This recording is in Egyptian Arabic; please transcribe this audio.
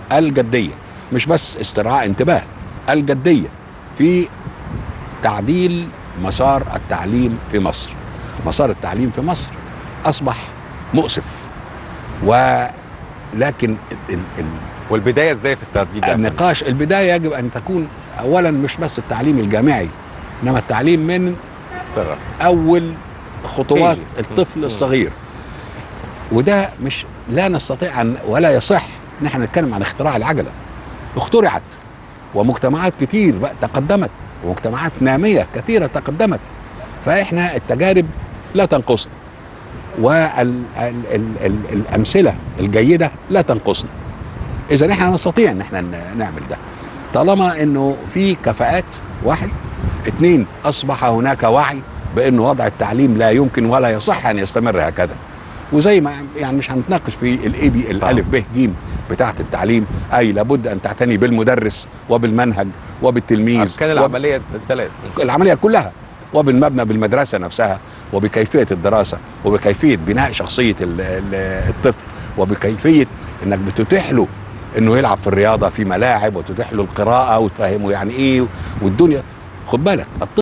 الجديه مش بس استرعاء انتباه الجديه في تعديل مسار التعليم في مصر مسار التعليم في مصر اصبح مؤسف ولكن ال- ال- والبدايه ازاي في الترديد ده يا فندم؟ النقاش البدايه يجب ان تكون اولا مش بس التعليم الجامعي انما التعليم من الصغر. اول خطوات KG. الطفل مم. الصغير وده مش لا نستطيع ان ولا يصح ان احنا نتكلم عن اختراع العجله اخترعت ومجتمعات كتير بقى تقدمت ومجتمعات ناميه كثيره تقدمت فاحنا التجارب لا تنقصنا والامثله الجيده لا تنقصنا اذا احنا نستطيع ان احنا ن- نعمل ده طالما انه في كفاءات واحد اثنين اصبح هناك وعي بانه وضع التعليم لا يمكن ولا يصح ان يستمر هكذا وزي ما يعني مش هنتناقش في الاي بي الالف ب ج بتاعه التعليم اي لابد ان تعتني بالمدرس وبالمنهج وبالتلميذ اركان وب- العمليه الثلاث العمليه كلها وبالمبنى بالمدرسه نفسها وبكيفيه الدراسه وبكيفيه بناء شخصيه ال- ال- الطفل وبكيفيه انك بتتيح له انه يلعب في الرياضه في ملاعب وتتيح له القراءه وتفهمه يعني ايه والدنيا خد بالك الطفل